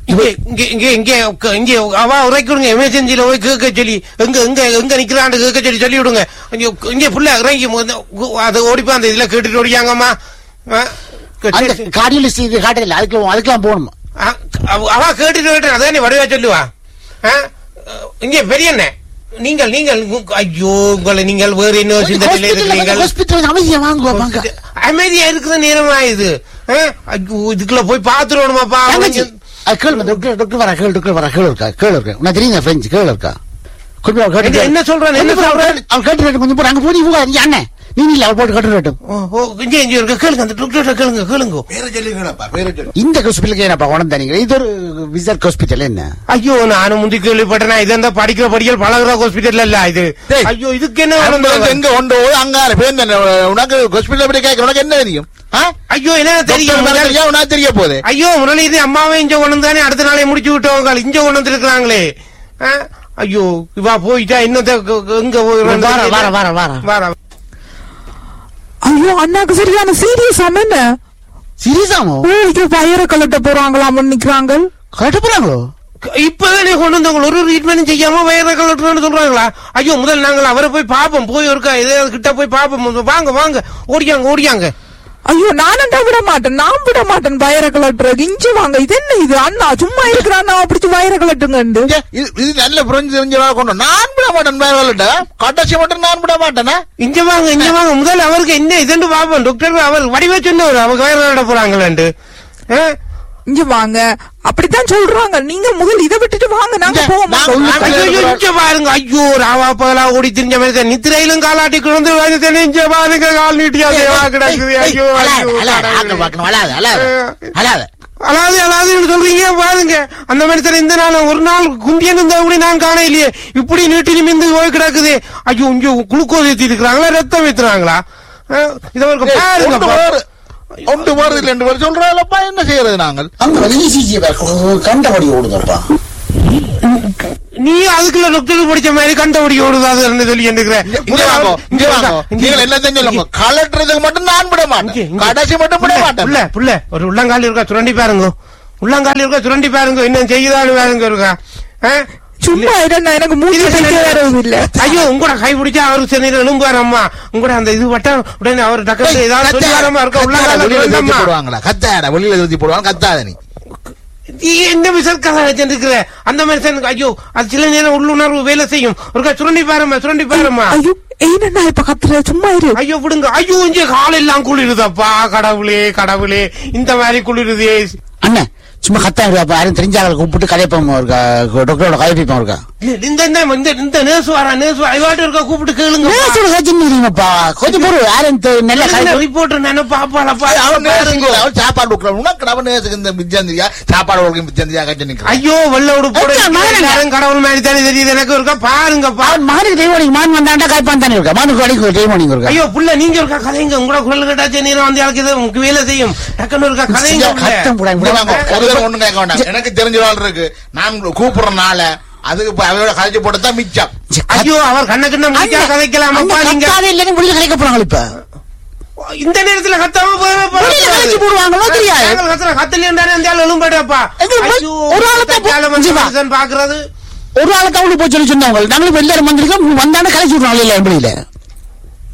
இங்க இங்க இங்க இங்க உக்க- இங்க அவ உரைக்குடுங்க எமர்ஜென்சில போய் கேட்க சொல்லி எங்க எங்க எங்க நிக்கிறான்னு கேட்க சொல்லி சொல்லி விடுங்க இங்க இங்க புள்ள இறங்கி மொத- கு- அது ஓடிப்பா அந்த இதுல கேட்டுட்டு ஓடியாங்கம்மா ஆ, சரி, அந்த சரி. கார்டியலிஸ்ட் இது காட்டல அதுக்கு அதுக்கெல்லாம் போகணுமா ஆ, அவ- அவ கேட்டுட்டு கேட்டு அதானே வடிவா சொல்லுவா ஆ, இங்க பெரியண்ணே நீங்கள் நீங்கள் உங்க- ஐயோ உங்களை நீங்கள் வேறு என்ன சிந்தனையில இருக்கிறீர்கள் ஹாஸ்பிட்டல் அமைதியா வாங்குவா வாங்க அமைதியா இருக்கிற நேரமா இது ஆ? ஐயோ இதுக்குள்ள போய் பாத்துருவோமாப்பா தங்கச்சி அது கேளுங்க டாக்டர் டாக்டர் வரா கேளு டாக்டர் வரா கேளு இருக்கா கேளு இருக்கா உனக்கு தெரியுங்க ஃப்ரெஞ்சு கேளு இருக்கா கொஞ்சம் அவள் கேட்டு என்ன- என்ன சொல்றான், என்ன சொல்றான்? அவள் கேட்டு கொஞ்சம் போடு அங்க போய் போக நீ அண்ணன் நீ இல்ல அவள் போட்டு கட்டு ஓ ஓ, இங்க இங்க இருக்க கேளுங்க அந்த டாக்டர் கேளுங்க கேளுங்க பேரை சொல்லுங்கப்பா பேரை சொல்லு இந்த ஹாஸ்பிட்டலுக்கு என்னப்பா உடம்பு நீங்க இது ஒரு விசர்க் ஹாஸ்பிட்டல் என்ன ஐயோ நானும் முந்தி கேள்விப்பட்டேன் இது அந்த படிக்கிற படிக்கல் பழகுற ஹாஸ்பிட்டல் இல்ல இது டேய், ஐயோ இதுக்கு என்ன அங்க வேணும்? எங்க கொண்டு போய் அங்கால பேர் என்ன உனக்கு ஹாஸ்பிட்டல் எப்படி கேட்க உனக்கு என்ன தெரியும் ஆ? ஐயோ என்ன தெரியும் டாக்டர் மேல தெரியா உனக்கு தெரிய போகுது ஐயோ முரளி இது அம்மாவே இங்க கொண்டு வந்தானே அடுத்த நாளே முடிச்சு விட்டவங்க இங்க கொண்டு வந்துருக்காங்களே ஐயோ இவா போயிட்டா இன்னும் எங்க போய் வார, வார, வார, வார. வார ஐயோ அண்ணாக்கு சரியான சீரியஸ் என்ன சீரியஸாமோ ஊருக்கு வயிற கலட்ட போறாங்களாம் நிக்கிறாங்க கரெக்ட் போறாங்களோ இப்பதானே கொண்டு வந்தவங்க ஒரு ட்ரீட்மெண்ட் செய்யாம வயிறு கலட்டுறேன்னு சொல்றாங்களா ஐயோ முதல் நாங்கள் அவரை போய் பாப்போம் போய் ஒருக்கா ஏதாவது கிட்ட போய் பாப்போம் வாங்க வாங்க ஓடியாங்க ஓடியாங்க ஐயோ நானண்டா விட மாட்டேன் நான் விட மாட்டேன் வயிற கலட்டுறது இஞ்சி வாங்க இது என்ன இது அண்ணா சும்மா இருக்கிறான் பிடிச்சு வயிற கலட்டுங்கண்டு ஏ, இது இது நல்ல புரிஞ்சு தெரிஞ்சவா கொண்டு வா. நான் விட மாட்டேன் வேலை கட்டாட்சி மட்டும் நான் விட மாட்டேனா இங்க வாங்க இங்க வாங்க முதல்ல அவருக்கு என்ன இதுன்னு பாப்போம் டாக்டர் அவர் வடிவ சொன்னவர் அவங்க வயிறு கலட்ட போறாங்களான்ட்டு ஆ? இங்க வாங்க அப்படித்தான் சொல்றாங்க நீங்க முதல் இதை விட்டுட்டு வாங்க நாங்க இங்க, போவோம் நாங்க- சொல்லுங்க. ஐயோ, ஐயோ, இங்க பாருங்க ஐயோ ராவா பகலா ஓடி திரிஞ்ச மாதிரி நித்திரையிலும் காலாட்டி கிடந்து வந்து இங்க பாருங்க கால் நீட்டியா தேவா கிடக்குது ஐயோ ஐயோ கடவுளே. அழாத அழாத அழாத அதாவது அதாவது சொல்றீங்க பாருங்க அந்த மனுஷன் இந்த நாள் ஒரு நாள் குந்தியன் இருந்தா கூட நான் காண இல்லையே இப்படி நீட்டி நிமிந்து போய் கிடக்குது ஐயோ இங்க குளுக்கோஸ் ஏத்தி இருக்கிறாங்களா ரத்தம் ஏத்துறாங்களா இத ஒரு ஏய், பாருங்க ஒன்று வேறு ஒன்று வேறு இல்லை ரெண்டு பேர் சொல்றாங்களப்பா என்ன செய்யறது நாங்கள் அங்க இசிஜி கண்டபடி ஓடுதப்பா நீ அதுக்குள்ள டாக்டர் படிச்ச மாதிரி கண்டபடி ஓடுதாதுன்னு சொல்லி இங்க வாங்கோ இங்க வாங்கோ நீங்கள் என்ன சொல்லுங்க கலட்டுறதுக்கு மட்டும் நான் விட மாட்டேன் கடைசி மட்டும் விட மாட்டேன் புள்ள புள்ள ஒரு உள்ளங்கால் இருக்கா சுரண்டி பாருங்க உள்ளங்கால் இருக்கா சுரண்டி பாருங்க இன்னும் செய்யுதான்னு பாருங்க இருக்கா ஆ? சும்மா இருந்தா எனக்கு மூச்சு இது பிடிக்க என்ன? வரவும் இல்ல ஐயோ உங்களோட கை பிடிச்சா அவரு சென்னையில எழும்புவார் அம்மா உங்களோட அந்த இது வட்டா உடனே அவர் டக்கத்துல ஏதாவது சொல்லி வரமா இருக்க உள்ளங்கால வெளியில தூக்கி சுரண்டம்மா. போடுவாங்களா கத்தாட வெளியில தூக்கி போடுவாங்க கத்தாத நீ நீ என்ன மிசல் கதை வச்சிருக்கிற அந்த மனுஷனுக்கு ஐயோ அது சில நேரம் உள்ளுணர்வு வேலை செய்யும் ஒருக்கா சுரண்டி பாருமா சுரண்டி பாருமா ஐயோ ஏனண்ணா இப்ப கத்துற சும்மா இரு ஐயோ விடுங்க ஐயோ இங்க காலெல்லாம் குளிருதப்பா கடவுளே கடவுளே இந்த மாதிரி குளிருதே அண்ணன் சும்மா கத்தாங்க யாரும் தெரிஞ்சாங்க கூப்பிட்டு கதைப்போம் இருக்கா டாக்டரோட கதைப்போம் இருக்கா இல்ல, இந்த இந்த இந்த இந்த நேசு வரா நேசு ஐவாட்டு இருக்க கூப்பிட்டு கேளுங்க கஜிப்பா கொஞ்சம் பொருள் யாரும் தெ- நல்ல கதை ரிப்போர்ட் நினைப்பா பாப்பாளப்பா அவன் நேசிக்கல, அவன் சாப்பாடு கொடுக்கல உனக்கு அவன் நேசிக்க இந்த மிச்சந்திரியா சாப்பாடு கொடுக்க மிச்சந்திரியா கட்டி நிக்கிறான் ஐயோ வெள்ள உடுப்போட அக்கா, மகனே. எல்லாரும் கடவுள் மாதிரி தானே தெரியுது எனக்கு இருக்கா பாருங்கப்பா அவன் மகனுக்கு டைமோனிங் மான் வந்தாண்டா காய்ப்பான் தானே இருக்கா மகனுக்கு அடிக்கும் டைமோனிங் இருக்கா ஐயோ புள்ள நீங்க இருக்கா கதைங்க உங்களோட குரல் கேட்டாச்சு நீரம் வந்து எனக்கு இது உங்களுக்கு வேலை செய்யும் டக்குன்னு இருக்கா கதைங்க புள்ள. கத்தம் கூட இங்க வாங்க, ஒரு தடவை ஒண்ணும் கேட்க வேண்டாம் எனக்கு தெரிஞ்ச ஆள் இருக்கு நான் கூப்பிடுறனால அதுக்கு இப்ப அவையோட கதைச்சு போட்டு தான் மிச்சம் ஐயோ அவர் கண்ண கண்ண முடிச்சா கதைக்கலாமப்பா நீங்க இல்லைன்னு முடிஞ்ச கலைக்க போறாங்க இப்ப இந்த நேரத்துல கத்தாம போய் வெளியில கலைச்சு போடுவாங்களோ தெரியாது. கத்துல கத்தலையாண்டானே அந்த ஆள் எழும்படப்பா எங்களுக்கு ஐயோ ஒரு ஆளைத்தான் போ- காலம் ஜீவா. மனுஷன் பாக்குறது ஒரு ஆளை தவிர போய் சொல்லி சொன்னவங்க நாங்களும் இப்ப எல்லாரும் வந்திருக்கோம் வந்தானே கலைச்சு விடுறாங்க இல்ல வெளியில